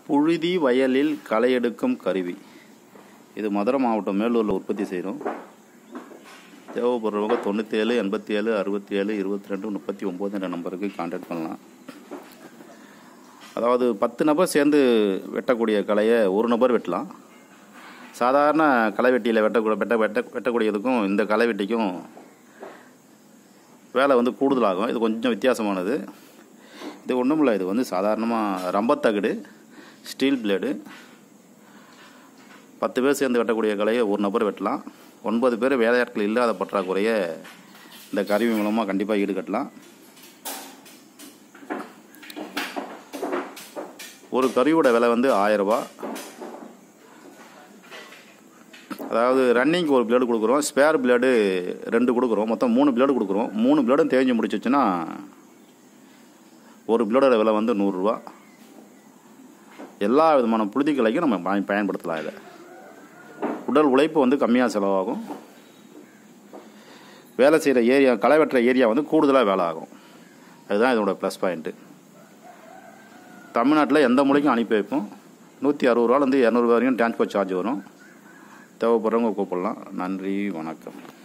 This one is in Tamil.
புழுதி வயலில் களை எடுக்கும் கருவி இது மதுரை மாவட்டம் மேலூரில் உற்பத்தி செய்கிறோம் தேவைப்படுறவங்க தொண்ணூற்றி ஏழு எண்பத்தி ஏழு அறுபத்தி ஏழு இருபத்தி ரெண்டு முப்பத்தி ஒம்பது என்ற நம்பருக்கு கான்டாக்ட் பண்ணலாம் அதாவது பத்து நபர் சேர்ந்து வெட்டக்கூடிய களையை ஒரு நபர் வெட்டலாம் சாதாரண களை வெட்டியில் வெட்டக்கூடிய வெட்ட வெட்ட வெட்டக்கூடியதுக்கும் இந்த களை வெட்டிக்கும் வேலை வந்து கூடுதலாகும் இது கொஞ்சம் வித்தியாசமானது இது ஒன்றும் இல்லை இது வந்து சாதாரணமாக ரம்பத்தகடு ஸ்டீல் பிளேடு பத்து பேர் சேர்ந்து வெட்டக்கூடிய கலையை ஒரு நபர் வெட்டலாம் ஒன்பது பேர் வேலையாட்கள் இல்லாத பற்றாக்குறையை இந்த கருவி மூலமாக கண்டிப்பாக ஈடுகட்டலாம் ஒரு கருவியோட விலை வந்து ஆயரரூபா அதாவது ரன்னிங்க்கு ஒரு பிளேடு கொடுக்குறோம் ஸ்பேர் பிளேடு ரெண்டு கொடுக்குறோம் மொத்தம் மூணு பிளேடு கொடுக்குறோம் மூணு பிளேடும் தேஞ்சு முடிச்சிச்சுன்னா ஒரு பிளேடோட விலை வந்து நூறுரூவா எல்லா விதமான புழுதிக்கலைக்கும் நம்ம பயன் பயன்படுத்தலாம் இதை உடல் உழைப்பு வந்து கம்மியாக செலவாகும் வேலை செய்கிற ஏரியா களை வெட்டுற ஏரியா வந்து கூடுதலாக வேலை ஆகும் அதுதான் இதோட ப்ளஸ் பாயிண்ட்டு தமிழ்நாட்டில் எந்த மொழிக்கும் அனுப்பி வைப்போம் நூற்றி அறுபது ரூபாலேருந்து இரநூறுவா வரைக்கும் டிரான்ஸ்போர்ட் சார்ஜ் வரும் தேவைப்படுறவங்க கூப்பிடலாம் நன்றி வணக்கம்